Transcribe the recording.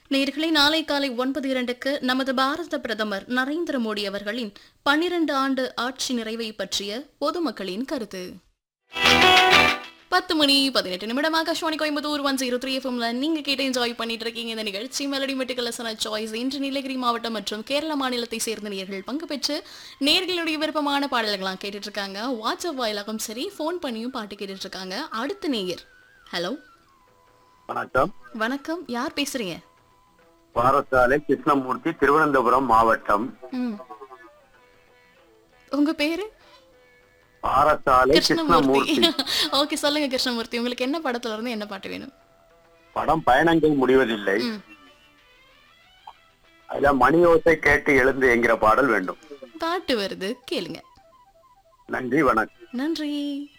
நேர்களை நாளை காலை ஒன்பது இரண்டுக்கு நமது பாரத பிரதமர் நரேந்திர மோடி அவர்களின் பன்னிரண்டு ஆண்டு ஆட்சி நிறைவை பற்றிய பொதுமக்களின் கருத்து பத்து மணி பதினெட்டு நிமிடம் Akashvani Coimbatore one zero three எஃப்எம்ல நீங்க கேட்டு என்ஜாய் பண்ணிட்டு இருக்கீங்க இந்த நிகழ்ச்சி மெலடி மெட்டிக்கலசன சாய்ஸ் இன்று நீலகிரி மாவட்டம் மற்றும் கேரள மாநிலத்தை சேர்ந்த நேர்கள் பங்கு பெற்று நேர்களுடைய விருப்பமான பாடல்கள்லாம் கேட்டுட்டு இருக்காங்க வாட்ஸ்அப் வாயிலாகவும் சரி ஃபோன் பண்ணியும் பாட்டு கேட்டுட்டு இருக்காங்க அடுத்த நேயர் ஹலோ வணக்கம் வணக்கம் யார் பேசுறீங்க பாரசாலை கிருஷ்ணமூர்த்தி திருவனந்தபுரம் மாவட்டம் ம் உங்க பேரு பாரசாலை கிருஷ்ணமூர்த்தி கிருஷ்ணமூர்த்தி ஓகே சொல்லுங்க கிருஷ்ணமூர்த்தி உங்களுக்கு என்ன படத்துல இருந்து என்ன பாட்டு வேணும் படம் பயணங்கள் முடிவதில்லை ம். அதுல மணியோசை கேட்டு எழுந்து என்கிற பாடல் வேண்டும் பாட்டு வருது கேளுங்க நன்றி வணக்கம் நன்றி